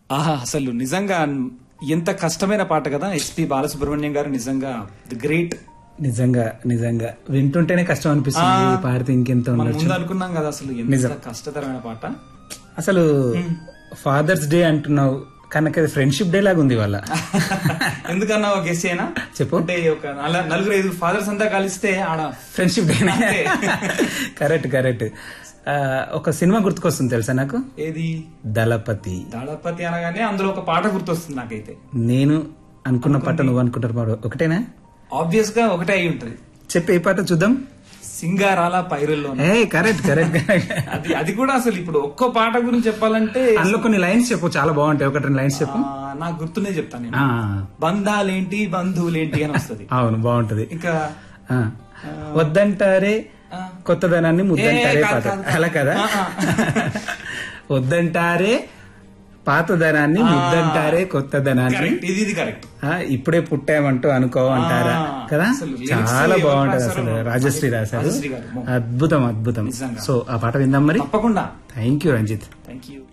ఆహా అసలు నిజంగా ఎంత కష్టమైన పాట కదా ఎస్పి బాలసుబ్రహ్మణ్యం గారు నిజంగా ది గ్రేట్ నిజంగా నిజంగా వింటుంటేనే కష్టం అనిపిస్తుంది ఆ. ఈ పాడితే ఇంకెంత మనం ఉండొచ్చు ముందు అనుకున్నాం కదా అసలు ఎంత కష్టతరమైన పాట అసలు ఫాదర్స్ డే అంటున్నావు కనుక ఫ్రెండ్షిప్ డే లాగా ఉంది వాళ్ళ ఎందుకన్నా ఒక గెస్ అయినా చెప్పు. అంటే ఒక నల- నలుగురు ఐదు ఫాదర్స్ అంతా కలిస్తే ఆడ ఫ్రెండ్షిప్ డే అంతే. కరెక్ట్ కరెక్ట్ ఒక సినిమా గుర్తుకొస్తుంది తెలుసా నాకు ఏది దళపతి దళపతి అనగానే అందులో ఒక పాట గుర్తొస్తుంది నాకైతే నేను అనుకున్న పాట నువ్వు అనుకుంటారు పాడు ఒకటేనా ఆబ్వియస్ గా ఒకటే అయి ఉంటది చెప్పి ఏ పాట చూద్దాం సింగారాల పైరుల్లో ఏ కరెక్ట్ కరెక్ట్ అది అది కూడా అసలు ఇప్పుడు ఒక్క పాట గురించి చెప్పాలంటే అందులో కొన్ని లైన్స్ చెప్పు చాలా బాగుంటాయి ఒకటి రెండు లైన్స్ చెప్పు ఆ, నాకు గుర్తునే చెప్తాను నేను ఆ, బంధాలేంటి బంధువులేంటి అని వస్తుంది అవును బాగుంటది ఇంకా ఆ. వద్దంటారే ఆ. కొత్తదనాన్ని ముద్దంటారే ఏ, కాదు, పాత కాదు, కాదు. అలా కదా ఆ, ఆ. వద్దంటారే పాతదనాన్ని ఆ. ముద్దంటారే కొత్తదనాన్ని కరెక్ట్ ఇది ఇది కరెక్ట్ ఆ, ఇప్పుడే పుట్టామంటూ అనుకో అంటారా ఆ, కదా అసలు lyrics చాలా ఎవరు బాగుంటది రాశారో అసలు రాజశ్రీ రాశారు రాజశ్రీ గారు. అద్భుతం అద్భుతం నిజంగా. సో ఆ పాట విందాం మరి తప్పకుండా thank you Ranjith thank you